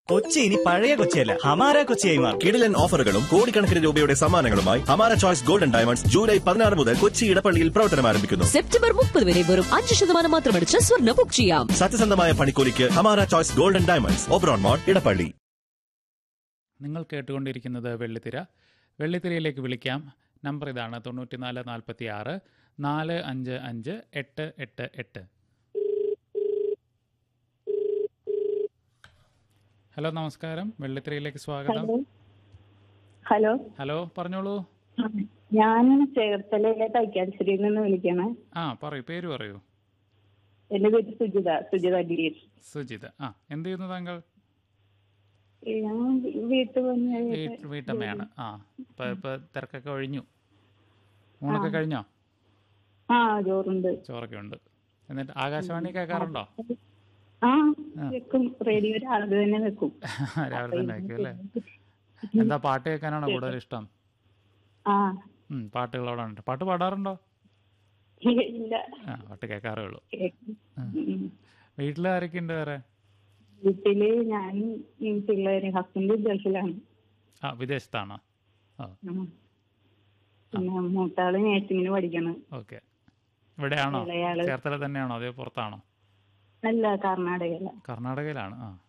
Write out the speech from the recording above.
കൊച്ചി ഇനി പഴയ കൊച്ചിയല്ല ഹമാര കൊച്ചിയായി മാറും കിടിലൻ ഓഫറുകളും കോടിക്കണക്കിന് രൂപയുടെ സമ്മാനങ്ങളുമായി ഹമാര ചോയ്സ് ഗോൾഡൻ ഡയമണ്ട്സ് ജൂലൈ പതിനാറ് മുതൽ കൊച്ചി ഇടപ്പള്ളിയിൽ പ്രവർത്തനം ആരംഭിക്കുന്നു സെപ്റ്റംബർ മുപ്പത് വരെ വെറും അഞ്ച് ശതമാനം മാത്രമടിച്ച് സ്വർണ്ണ ബുക്ക് ചെയ്യാം സത്യസന്ധമായ പണിക്കൂലിക്ക് ഹമാര choice golden diamonds Oberon mall Edappally നിങ്ങൾ കേട്ടുകൊണ്ടിരിക്കുന്നത് വെള്ളിത്തിര വെള്ളിത്തിരയിലേക്ക് വിളിക്കാം നമ്പർ ഇതാണ് തൊണ്ണൂറ്റിനാല് നാൽപ്പത്തി ആറ് നാല് അഞ്ച് അഞ്ച് എട്ട് എട്ട് എട്ട് ഹലോ നമസ്കാരം വെള്ളിത്തിരയിലേക്ക് സ്വാഗതം ഹലോ ഹലോ ഹലോ പറഞ്ഞോളൂ ഞാൻ ചേർത്തലയിലെ തൈക്കാശ്ശേരിയിൽ നിന്ന് വിളിക്കണേ ആ പറയൂ പേര് പറയൂ എന്റെ പേര് സുജിത സുജിത ഗിരീഷ് സുജിത ആ എന്ത് ചെയ്യുന്നു താങ്കൾ ഞാൻ വീട്ടിൽ വന്ന് വീ- വീട്ടമ്മയാണ് ആ ഇപ്പൊ ഇപ്പൊ തിരക്കൊക്കെ ഒഴിഞ്ഞു ഊണൊക്കെ കഴിഞ്ഞോ ആ ചോറുണ്ട് ചോറൊക്കെ ഉണ്ട് എന്നിട്ട് ആകാശവാണി കേൾക്കാറുണ്ടോ ആ വെക്കും റേഡിയോ രാവിലെ തന്നെ വെക്കും രാവിലെ തന്നെ വയ്ക്കും അല്ലേ എന്താ പാട്ട് കേൾക്കാനാണോ കൂടുതൽ ഇഷ്ടം ആ ഉം, പാട്ടുകളോടാണ് പാട്ട് പാടാറുണ്ടോ ഇല്ല ആ പാട്ട് കേൾക്കാറേ ഉള്ളൂ കേക്കും. ഉം. വീട്ടിൽ ആരൊക്കെ ഉണ്ട് വേറെ വീട്ടില് ഞാൻ പിള്ളേര് ഹസ്ബൻഡ് ഗൾഫിലാണ് ആ വിദേശത്താണോ ആ ഉം. പിന്നെ മൂത്താള് നേഴ്സിങ്ങിന് പഠിക്കണം ഓക്കെ ഇവിടെയാണോ ഇളയാള് ചേർത്തല തന്നെയാണോ അതോ പുറത്താണോ അല്ല കർണാടകയില കർണാടകയിലാണ് ആ